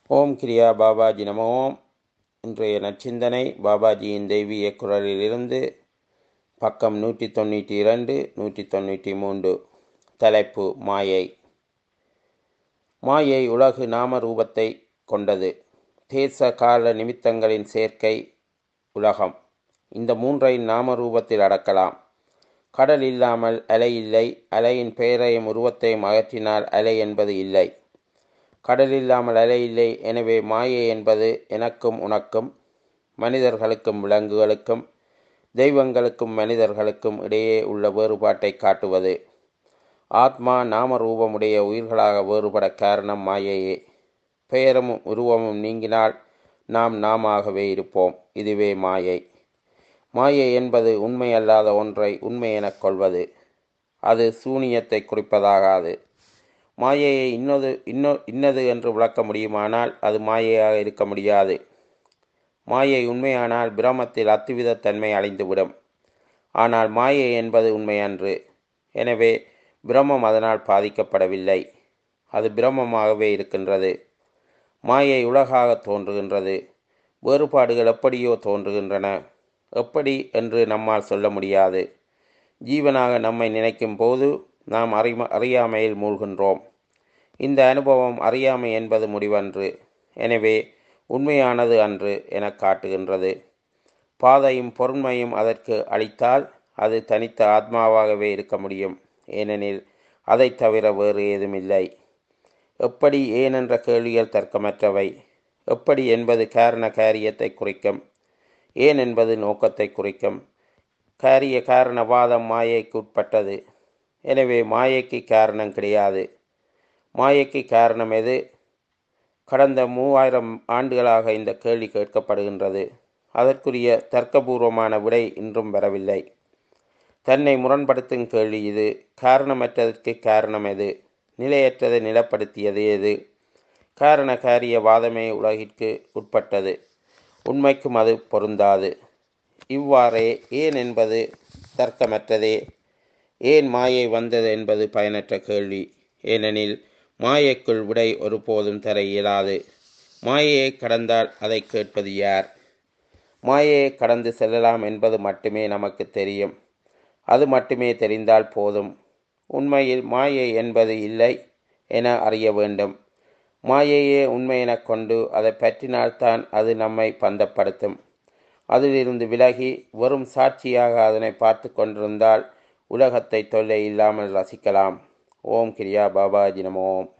ஓம் கிரியா பாபாஜி நம ஓம் இன்றைய நச்சிந்தனை பாபாஜியின் தெய்வீக குரலிலிருந்து பக்கம் நூற்றி தொண்ணூற்றி இரண்டு நூற்றி தொண்ணூற்றி மூன்று தலைப்பு மாயை மாயை உலகு நாம ரூபத்தை கொண்டது தேச கால நிமித்தங்களின் சேர்க்கை உலகம் இந்த மூன்றை நாம ரூபத்தில் அடக்கலாம் கடல் இல்லாமல் அலை இல்லை அலையின் பெயரையும் உருவத்தையும் அகற்றினால் அலை என்பது இல்லை கடல் இல்லாமல் அலை இல்லை எனவே மாயை என்பது எனக்கும் உனக்கும் மனிதர்களுக்கும் விலங்குகளுக்கும் தெய்வங்களுக்கும் மனிதர்களுக்கும் இடையே உள்ள வேறுபாட்டை காட்டுவது ஆத்மா நாம ரூபமுடைய உயிர்களாக வேறுபட காரணம் மாயையே பெயரும் உருவமும் நீங்கினால் நாம் நாமாகவே இருப்போம் இதுவே மாயை மாயை என்பது உண்மை அல்லாத ஒன்றை உண்மை எனக் கொள்வது அது சூனியத்தை குறிப்பதாகாது மாயையை இன்னொரு இன்னொ இன்னது என்று விளக்க முடியுமானால் அது மாயையாக இருக்க முடியாது மாயை உண்மையானால் பிரமத்தில் அத்துவித தன்மை அழிந்துவிடும் ஆனால் மாயை என்பது உண்மையன்று எனவே பிரம்மம் அதனால் பாதிக்கப்படவில்லை அது பிரம்மமாகவே இருக்கின்றது மாயை உலகாக தோன்றுகின்றது வேறுபாடுகள் எப்படியோ தோன்றுகின்றன எப்படி என்று நம்மால் சொல்ல முடியாது ஜீவனாக நம்மை நினைக்கும் போது நாம் அறிம அறியாமையில் மூழ்கின்றோம் இந்த அனுபவம் அறியாமை என்பது முடிவன்று எனவே உண்மையானது அன்று என காட்டுகின்றது பாதையும் பொறுமையும் அதற்கு அளித்தால் அது தனித்த ஆத்மாவாகவே இருக்க முடியும் ஏனெனில் அதை தவிர வேறு ஏதுமில்லை எப்படி ஏன் என்ற கேள்விகள் தர்க்கமற்றவை எப்படி என்பது காரண காரியத்தை குறிக்கும் ஏன் என்பது நோக்கத்தை குறிக்கும் காரிய காரணவாதம் மாயைக்கு உட்பட்டது எனவே மாயைக்கு காரணம் கிடையாது மாயைக்கு காரணம் எது கடந்த மூவாயிரம் ஆண்டுகளாக இந்த கேள்வி கேட்கப்படுகின்றது அதற்குரிய தர்க்கபூர்வமான விடை இன்றும் வரவில்லை தன்னை முரண்படுத்தும் கேள்வி இது காரணமற்றதற்கு காரணம் எது நிலையற்றதை நிலப்படுத்தியது எது காரண காரிய வாதமே உலகிற்கு உட்பட்டது உண்மைக்கும் அது பொருந்தாது இவ்வாறே ஏன் என்பது தர்க்கமற்றதே ஏன் மாயை வந்தது என்பது பயனற்ற கேள்வி ஏனெனில் மாயைக்குள் விடை ஒருபோதும் தர இயலாது மாயையை கடந்தால் அதை கேட்பது யார் மாயையை கடந்து செல்லலாம் என்பது மட்டுமே நமக்கு தெரியும் அது மட்டுமே தெரிந்தால் போதும் உண்மையில் மாயை என்பது இல்லை என அறிய வேண்டும் மாயையே உண்மை எனக் கொண்டு அதை பற்றினால்தான் அது நம்மை பந்தப்படுத்தும் அதிலிருந்து விலகி வெறும் சாட்சியாக அதனை பார்த்து கொண்டிருந்தால் உலகத்தை தொல்லை இல்லாமல் ரசிக்கலாம் ஓம் கிரியா பாபாஜி நமோம்